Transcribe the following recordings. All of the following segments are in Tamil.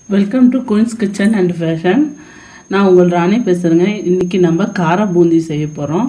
welcome to queens kitchen and fashion நான் உங்கள் ராணி பேசுகிறேங்க இன்றைக்கி நம்ம கார பூந்தி செய்ய போகிறோம்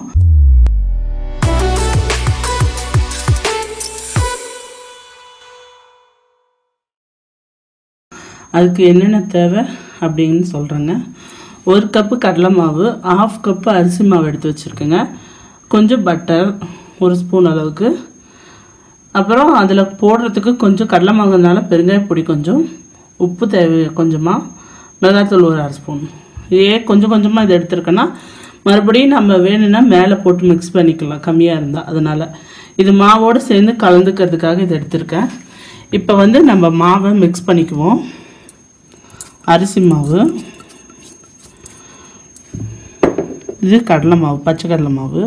அதுக்கு என்னென்ன தேவை அப்படின்னு சொல்கிறேங்க ஒரு கப்பு கடலை மாவு ஆஃப் கப்பு அரிசி மாவு எடுத்து வச்சுருக்கேங்க கொஞ்சம் பட்டர் ஒரு ஸ்பூன் அளவுக்கு அப்புறம் அதில் போடுறதுக்கு கொஞ்சம் கடலை மாவுனால பெருங்காய பொடி கொஞ்சம் உப்பு தேவை கொஞ்சமாக மிளகாத்தூள் ஒரு அரை ஸ்பூன் ஏன் கொஞ்சம் கொஞ்சமாக இதை எடுத்துருக்கேன்னா மறுபடியும் நம்ம வேணும்னா மேலே போட்டு மிக்ஸ் பண்ணிக்கலாம் கம்மியாக இருந்தால் அதனால் இது மாவோடு சேர்ந்து கலந்துக்கிறதுக்காக இதை எடுத்திருக்கேன் இப்போ வந்து நம்ம மாவை மிக்ஸ் பண்ணிக்குவோம் அரிசி மாவு இது கடலை மாவு பச்சை கடலை மாவு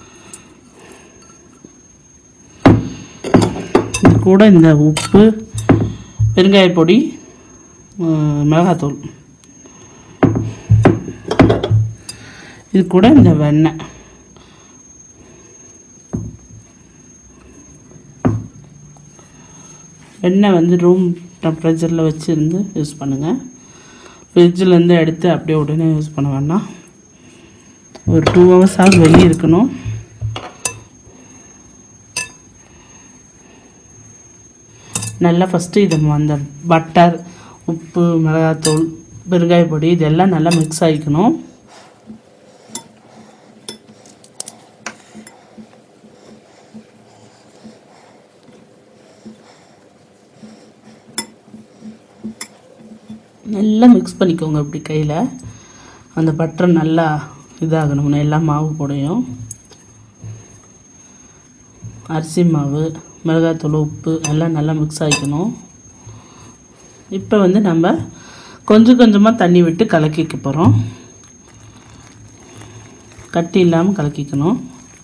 இது கூட இந்த உப்பு பெருங்காய பொடி அஹ், மிளகாத்தூள் இது கூட இந்த வெண்ணெய் வெண்ணெய் வந்து ரூம் டெம்பரேச்சரில் வச்சுருந்து யூஸ் பண்ணுங்கள் ஃப்ரிட்ஜிலேருந்து எடுத்து அப்படியே உடனே யூஸ் பண்ண வேண்டாம் ஒரு டூ ஹவர்ஸாவது வெளியே இருக்கணும் நல்லா ஃபஸ்ட்டு இது அந்த பட்டர் உப்பு மிளகாத்தூள் பெருங்காய பொடி இதெல்லாம் நல்லா மிக்ஸ் ஆகிக்கணும் நல்லா மிக்ஸ் பண்ணிக்கோங்க இப்படி கையில் அந்த பட்டர் நல்லா இதாகணும் எல்லா மாவு கூடயும் அரிசி மாவு மிளகாத்தூள் உப்பு எல்லாம் நல்லா மிக்ஸ் ஆகிக்கணும் இப்போ வந்து நம்ம கொஞ்சம் கொஞ்சமாக தண்ணி விட்டு கலக்கிக்க போகிறோம் கட்டி இல்லாமல் கலக்கிக்கணும்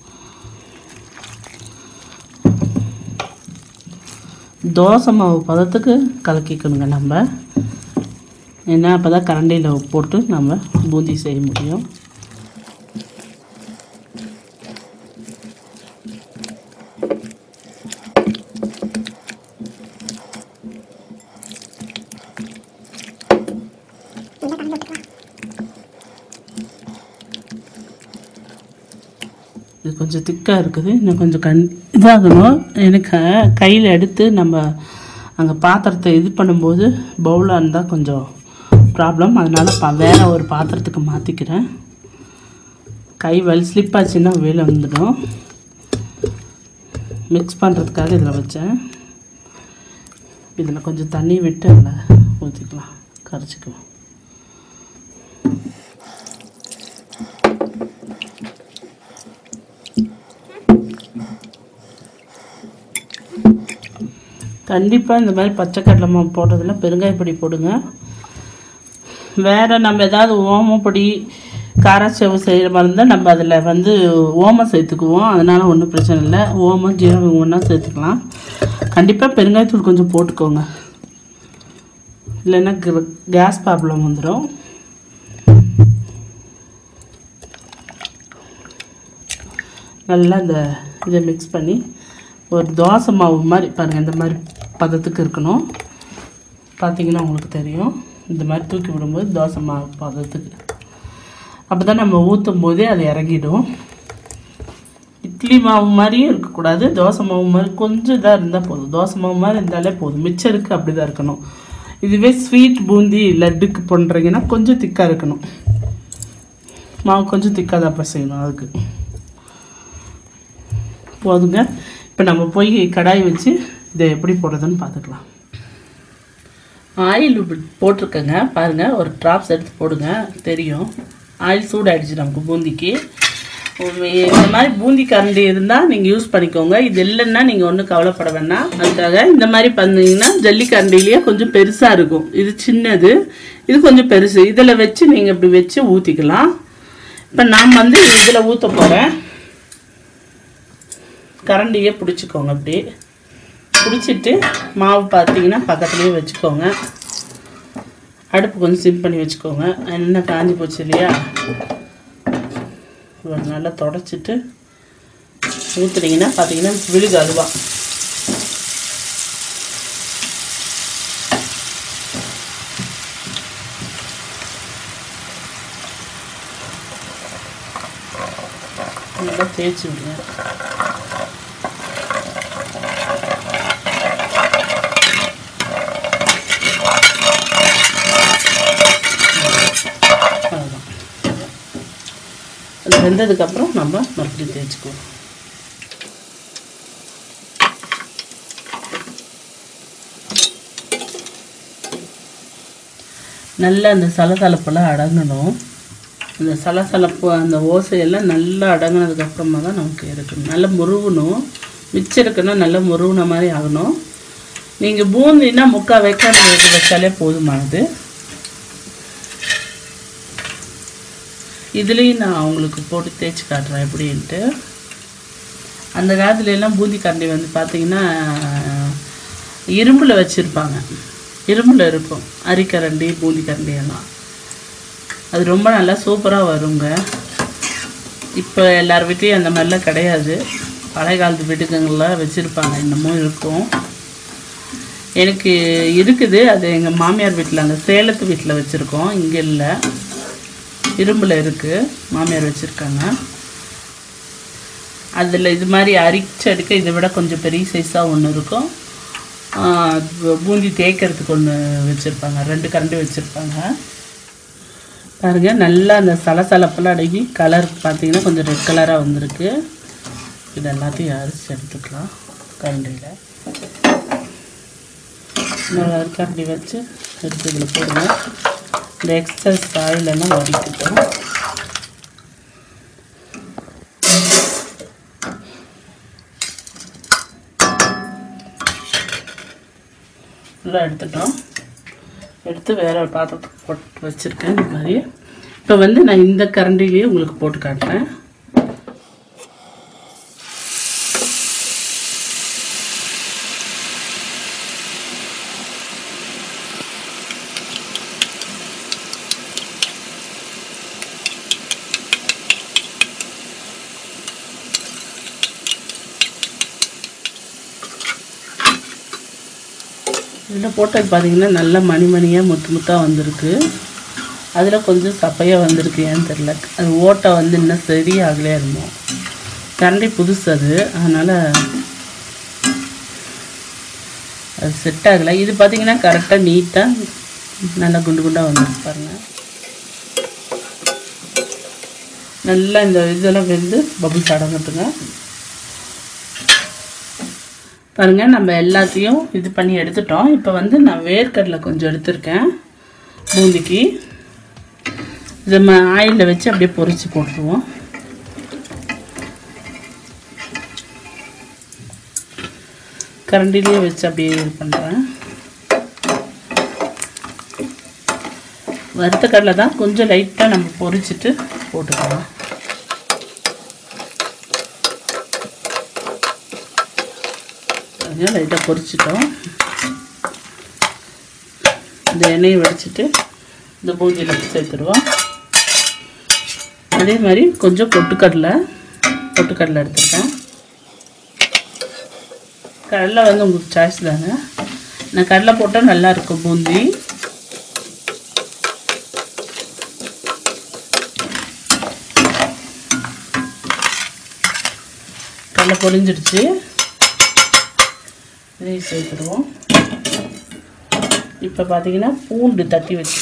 தோசை மாவு பதத்துக்கு கலக்கிக்கணுங்க நம்ம ஏன்னா அப்போ தான் கரண்டியில் போட்டு நம்ம பூந்தி செய்ய முடியும் இது கொஞ்சம் திக்காக இருக்குது இன்னும் கொஞ்சம் கண் இதாகணும் எனக்கு கையில் எடுத்து நம்ம அங்கே பாத்திரத்தை இது பண்ணும்போது பவுலாக இருந்தால் கொஞ்சம் ப்ராப்ளம் அதனால் ப வேறு ஒரு பாத்திரத்துக்கு மாற்றிக்கிறேன் கை வலி ஸ்லிப் ஆச்சுன்னா வெளில வந்துடும் மிக்ஸ் பண்ணுறதுக்காக இதில் வச்சேன் இதில் கொஞ்சம் தண்ணி விட்டு அதில் ஊற்றிக்கலாம் கரைச்சிக்கலாம் கண்டிப்பாக இந்த மாதிரி பச்சை கடலை மாவு போடுறதுல பெருங்காய பொடி போடுங்க வேறு நம்ம ஏதாவது ஓமப்பொடி காரச்சேவு செய்கிற மாதிரி இருந்தால் நம்ம அதில் வந்து ஓமம் சேர்த்துக்குவோம் அதனால் ஒன்றும் பிரச்சனை இல்லை ஓமம் ஜீரகம் ஒன்றா சேர்த்துக்கலாம் கண்டிப்பாக பெருங்காயத்தூள் கொஞ்சம் போட்டுக்கோங்க இல்லைன்னா கேஸ் ப்ராப்ளம் வந்துடும் நல்லா இந்த இதை மிக்ஸ் பண்ணி ஒரு தோசை மாவு மாதிரி பாருங்கள் இந்த மாதிரி பதத்துக்கு இருக்கணும் பார்த்தீங்கன்னா உங்களுக்கு தெரியும் இந்த மாதிரி தூக்கி விடும்போது தோசை மாவு பதத்துக்கு அப்போ தான் நம்ம ஊற்றும் போதே அது இறங்கிடும் இட்லி மாவு மாதிரியும் இருக்கக்கூடாது தோசை மாவு மாதிரி கொஞ்சம் இதாக இருந்தால் போதும் தோசை மாவு மாதிரி இருந்தாலே போதும் மிச்சம் இருக்குது அப்படி தான் இருக்கணும் இதுவே ஸ்வீட் பூந்தி லட்டுக்கு பண்ணுறீங்கன்னா கொஞ்சம் திக்காக இருக்கணும் மாவு கொஞ்சம் திக்காக தான் அப்போ செய்யணும் அதுக்கு போதுங்க இப்போ நம்ம போய் கடாய் வச்சு இதை எப்படி போடுறதுன்னு பார்த்துக்கலாம் ஆயில் போட்டிருக்கேங்க பாருங்கள் ஒரு ட்ராப்ஸ் எடுத்து போடுங்க தெரியும் ஆயில் சூடாயிடுச்சு நமக்கு பூந்திக்கு உம், இந்த மாதிரி பூந்தி கரண்டி இருந்தால் நீங்கள் யூஸ் பண்ணிக்கோங்க இது இல்லைன்னா நீங்கள் ஒன்றும் கவலைப்பட வேண்டாம் அதுக்காக இந்த மாதிரி பண்ணீங்கன்னா ஜல்லி கரண்டிலேயே கொஞ்சம் பெருசாக இருக்கும் இது சின்னது இது கொஞ்சம் பெருசு இதில் வச்சு நீங்கள் இப்படி வச்சு ஊற்றிக்கலாம் இப்போ நான் வந்து இதில் ஊற்ற போகிறேன் கரண்டியே பிடிச்சிக்கோங்க அப்படி பிடிச்சிட்டு மாவு பார்த்தீங்கன்னா பக்கத்துலேயே வச்சுக்கோங்க அடுப்பு கொஞ்சம் சிம் பண்ணி வச்சுக்கோங்க எண்ணெய் காஞ்சி போச்சு இல்லையா இதை நல்லா தொடச்சிட்டு ஊற்றுனீங்கன்னா பார்த்தீங்கன்னா விழுகு அல்வா நல்லா தேய்ச்சி விடுங்க அவ்வளோதான் அது வெந்ததுக்கப்புறம் நம்ம மறுபடியும் தேய்ச்சிக்குவோம் நல்லா அந்த சலசலப்பெல்லாம் அடங்கணும் அந்த சலசலப்பு அந்த ஓசையெல்லாம் நல்லா அடங்கினதுக்கு அப்புறமா தான் நமக்கு இருக்கணும் நல்லா முருகணும் மிச்சம் இருக்குன்னா நல்லா முருகுன மாதிரி ஆகணும் நீங்கள் பூந்தின்னா முக்கால் வைக்காத வேக வச்சாலே போதுமானது இதுலேயும் நான் உங்களுக்கு போட்டு தேய்ச்சி காட்டுறேன் எப்படின்ட்டு அந்த காலத்துல எல்லாம் பூந்தி கரண்டி வந்து பார்த்தீங்கன்னா இரும்பில் வச்சுருப்பாங்க இரும்பில் இருக்கும் அரிக்கரண்டி பூந்தி கரண்டி எல்லாம் அது ரொம்ப நல்லா சூப்பராக வருங்க இப்போ எல்லார் வீட்லேயும் அந்த மாதிரிலாம் கிடையாது பழைய காலத்து வீட்டுக்குங்களில் வச்சுருப்பாங்க இன்னமும் இருக்கும் எனக்கு இருக்குது அது எங்கள் மாமியார் வீட்டில் அங்கே சேலத்து வீட்டில் வச்சுருக்கோம் இங்கே இல்லை இரும்பில் இருக்குது மாமியார் வச்சுருக்காங்க அதில் இது மாதிரி அரிச்சு எடுக்க இதை விட கொஞ்சம் பெரிய சைஸாக ஒன்று இருக்கும் ஆஹ் பூந்தி தேய்க்கிறதுக்கு ஒன்று வச்சுருப்பாங்க ரெண்டு கரண்டி வச்சுருப்பாங்க பாருங்கள் நல்லா அந்த சலசலப்பெல்லாம் அடங்கி கலர் பார்த்தீங்கன்னா கொஞ்சம் ரெட் கலராக வந்திருக்கு இது எல்லாத்தையும் அரிசி எடுத்துக்கலாம் கரண்டியில் இன்னொரு அரிக்கரண்டி வச்சு எடுத்து இதில் போடுங்க இந்த எக்ஸஸ் ஆயிலெல்லாம் வடிக்கிட்டோம் ஃபுல்லாக எடுத்துட்டோம் எடுத்து வேற ஒரு பாத்திரத்துக்கு போட்டு வச்சுருக்கேன் இந்த மாதிரி இப்போ வந்து நான் இந்த கரண்டிலேயே உங்களுக்கு போட்டு காட்டுறேன் இதில் போட்டது பார்த்தீங்கன்னா நல்ல மணி மணியாக முத்து முத்தாக வந்திருக்கு அதில் கொஞ்சம் சப்பையாக வந்திருக்கு ஏன்னு தெரில அது ஓட்டை வந்து இன்னும் சரியாகலையா இருந்தோம் கரண்டி புதுசு அது அதனால் அது செட் ஆகலை இது பார்த்தீங்கன்னா கரெக்டாக நீட்டாக நல்லா குண்டு குண்டாக வந்துருக்கு பாருங்கள் நல்லா இந்த இதெல்லாம் வெந்து பபுள்ஸ் அடங்கட்டுங்க பாருங்க நம்ம எல்லாத்தையும் இது பண்ணி எடுத்துட்டோம் இப்போ வந்து நான் வேர்க்கடலை கொஞ்சம் எடுத்திருக்கேன் பூந்திக்கு இதை ம ஆயிலில் வச்சு அப்படியே பொரிச்சு போட்டுருவோம் கரண்டிலேயே வச்சு அப்படியே இது பண்ணுறேன் வறுத்த கடலை தான் கொஞ்சம் லைட்டாக நம்ம பொரிச்சிட்டு போட்டுக்கலாம் கொஞ்சம் லைட்டாக பொரிச்சிட்டோம் இந்த எண்ணெயை வடிச்சிட்டு இந்த பூந்தியில் சேர்த்துருவோம் அதே மாதிரி கொஞ்சம் பொட்டுக்கடலை பொட்டுக்கடலை எடுத்துருக்கேன் கடலை வந்து உங்களுக்கு சாய்ஸ் தாங்க நான் கடலை போட்டால் நல்லா இருக்கும் பூந்தி கடலை பொரிஞ்சிடுச்சு இதையும் சேர்த்துடுவோம் இப்போ பார்த்தீங்கன்னா பூண்டு தட்டி வச்சு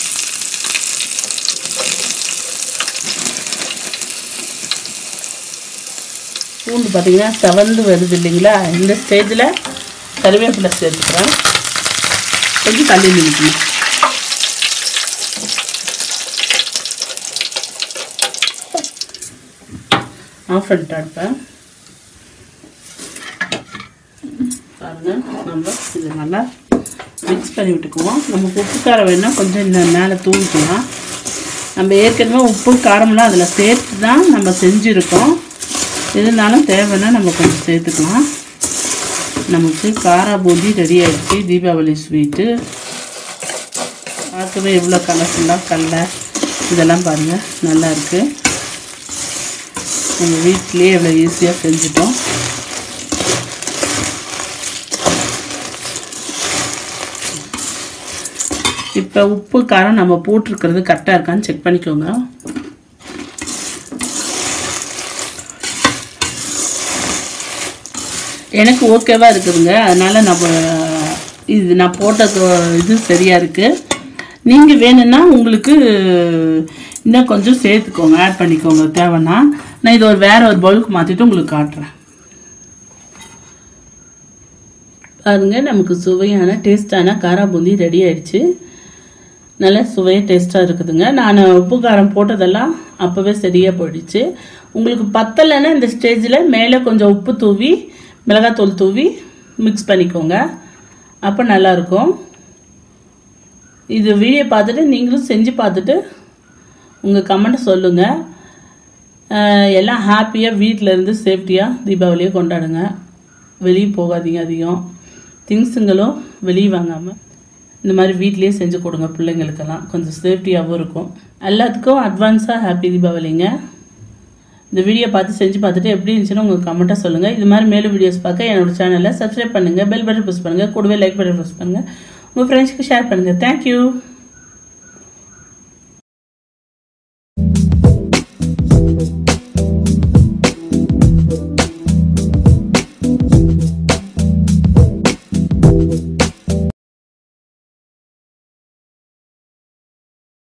பூண்டு பார்த்தீங்கன்னா செவந்து வருது இல்லைங்களா இந்த ஸ்டேஜில் கருவேப்பிலை சேர்த்துக்கிறேன் கொஞ்சம் தள்ளி நிற்கணும் ஆஃப் பண்ணிட்டு அடுப்பேன் பாருங்க நம்ம இது நல்லா மிக்ஸ் பண்ணி விட்டுக்குவோம் நம்ம உப்பு காரம் வேணால் கொஞ்சம் இந்த மேலே தூவிக்கலாம் நம்ம ஏற்கனவே உப்பு காரம்லாம் அதில் சேர்த்து தான் நம்ம செஞ்சுருக்கோம் இருந்தாலும் தேவைன்னா நம்ம கொஞ்சம் சேர்த்துக்கலாம் நமக்கு காரா பூந்தி ரெடி ஆயிடுச்சு தீபாவளி ஸ்வீட்டு பார்க்கவே எவ்வளோ கலர்ஃபுல்லாக கடல இதெல்லாம் பாருங்கள் நல்லா இருக்குது நம்ம வீட்டிலேயே எவ்வளோ ஈஸியாக செஞ்சுட்டோம் இப்போ உப்பு காரம் நம்ம போட்டிருக்கிறது கரெக்டாக இருக்கான்னு செக் பண்ணிக்கோங்க எனக்கு ஓகேவா இருக்குதுங்க அதனால நம்ம இது நான் போட்ட தொ- இது சரியா இருக்கு நீங்கள் வேணும்னா உங்களுக்கு இன்னும் கொஞ்சம் சேர்த்துக்கோங்க ஆட் பண்ணிக்கோங்க தேவைன்னா நான் இது ஒரு வேற ஒரு பவுலுக்கு மாற்றிட்டு உங்களுக்கு காட்டுறேன் பாருங்க நமக்கு சுவையான டேஸ்டான காரா பூந்தி ரெடி ஆயிடுச்சு நல்ல சுவையாக டேஸ்ட்டாக இருக்குதுங்க நான் உப்பு காரம் போட்டதெல்லாம் அப்போவே சரியாக போயிடுச்சு உங்களுக்கு பத்தலைன்னா இந்த ஸ்டேஜில் மேலே கொஞ்சம் உப்பு தூவி மிளகாத்தூள் தூவி மிக்ஸ் பண்ணிக்கோங்க அப்போ நல்லாயிருக்கும் இது வீடியோ பார்த்துட்டு நீங்களும் செஞ்சு பார்த்துட்டு உங்கள் கமெண்ட்டை சொல்லுங்கள் அஹ் எல்லாம் ஹாப்பியாக வீட்டில் இருந்து சேஃப்டியாக தீபாவளியை கொண்டாடுங்க வெளியே போகாதீங்க அதிகம் திங்ஸுங்களும் வெளியே வாங்காமல் இந்த மாதிரி வீட்லேயே செஞ்சு கொடுங்க பிள்ளைங்களுக்கெல்லாம் கொஞ்சம் சேஃப்டியாகவும் இருக்கும் எல்லாத்துக்கும் அட்வான்ஸாக ஹாப்பி தீபாவளிங்க இந்த வீடியோ பார்த்து செஞ்சு பார்த்துட்டு எப்படி இருந்துச்சுன்னு உங்கள் கமெண்ட்டாக சொல்லுங்கள் இது மாதிரி மேலும் வீடியோஸ் பார்க்க என்னோட சேனலை சப்ஸ்கிரைப் பண்ணுங்கள் பெல் பட்டன் ப்ரெஸ் பண்ணுங்கள் கூடவே லைக் பட்டன் ப்ரெஸ் பண்ணுங்கள் உங்கள் ஃப்ரெண்ட்ஸ்க்கு ஷேர் பண்ணுங்கள் தேங்க்யூ